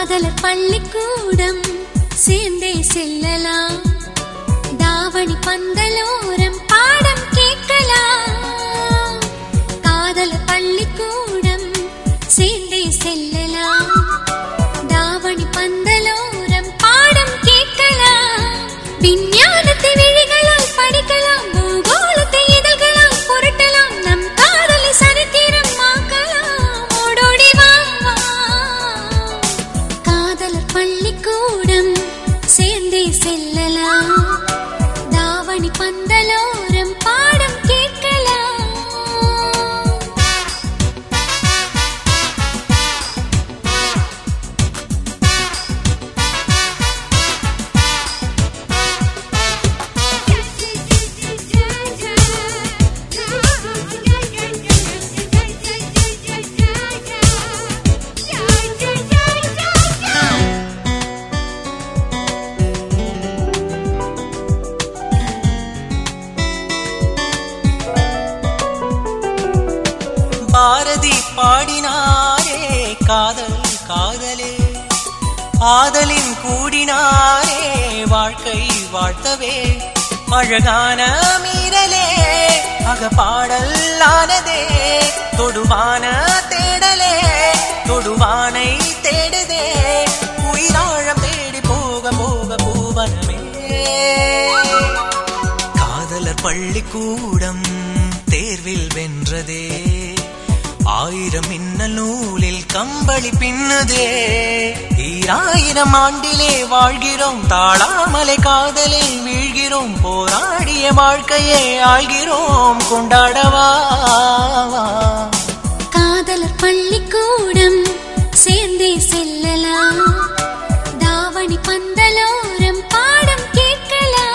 காதலர் பள்ளிக்கூடம் சேர்ந்தே செல்லலாம் தாவணி பந்தலோரம் பாடம் கேட்கலாம் காதலர் பள்ளிக்கூடம் சேர்ந்தே செல்லலாம் தாவணி பந்தலோரம் பாடம் கேட்கலாம் விஞ்ஞானத்தை விழிகளால் படிக்கலாம் பூகோளத்தை இதழ்களால் புரட்டலாம் நம் காதலை சரித்திரம் ஆக்கலாம் ஓடோடி வா வா. காதலர் பள்ளிக்கூடம் சேர்ந்தே செல்லலாம் தாவணி பந்தலோரம் பாடம் கேட்கலாம் பாரதி பாடினாரே காதல் காதலே ஆதலின் கூடினாரே வாழ்க்கை வாழ்த்தவே அழகான மீறலே அகப்பாடல் ஆனதே தொடுவான தேடலே தொடுவானை தேடுதே உயிராழம் தேடி போக போக பூவனமே காதலர் பள்ளிக்கூடம் தேர்வில் வென்றதே ஆயிரம் மின்னல் நூலில் கம்பளி பின்னுதே ஈராயிரம் ஆண்டிலே வாழ்கிறோம் தாழாமலை காதலில் வீழ்கிறோம் போராடிய வாழ்க்கையை ஆழ்கிறோம் கொண்டாடவா காதலர் பள்ளிக்கூடம் சேர்ந்தே செல்லலாம் தாவணி பந்தலோரம் பாடம் கேட்கலாம்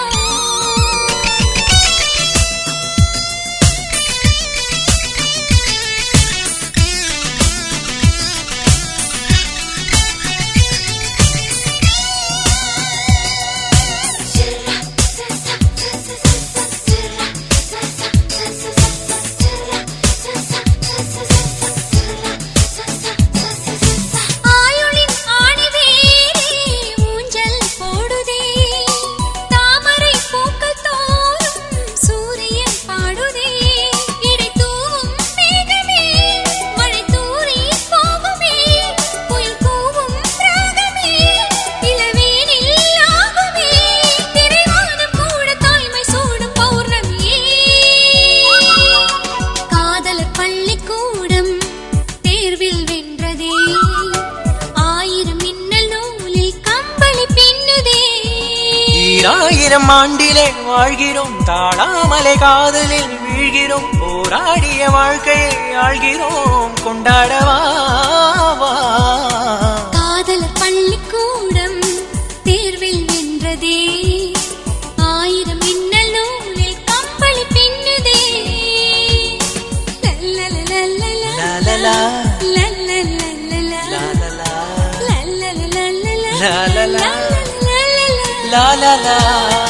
ஆயுளின் ஆணிவேரே ஊஞ்சல் போடுதே தாமரை பூக்கள் தோறும் சூரியன் பாடுதே இடை தூவும் மேகமே மழை தூறி போகுமே புயல் கூவும் ராகமே இளவேனில் ஆகுமே திரைவானம் கூட தாய்மை சூடும் பௌர்ணமியே காதலர் பள்ளிக்கூடம் தேர்வில் வென்றதே ஆயிரம் மின்னல் நூலில் கம்பளி பின்னுதே ஈராயிரம் ஆண்டிலே வாழ்கிறோம் தாழாமலை காதலில் வீழ்கிறோம் போராடிய வாழ்க்கையை ஆழ்கிறோம் கொண்டாடவா காதலர் பள்ளிக்கூடம் தேர்வில் வென்றதே ஆயிரம் மின்னல் நூலில் கம்பளி பின்னுதே லல்லலலலலா. லலலா. லல்லலலலலா. லாலலா, லல்லலலலலா. லலலா. லல்லலலலலா. லாலலா.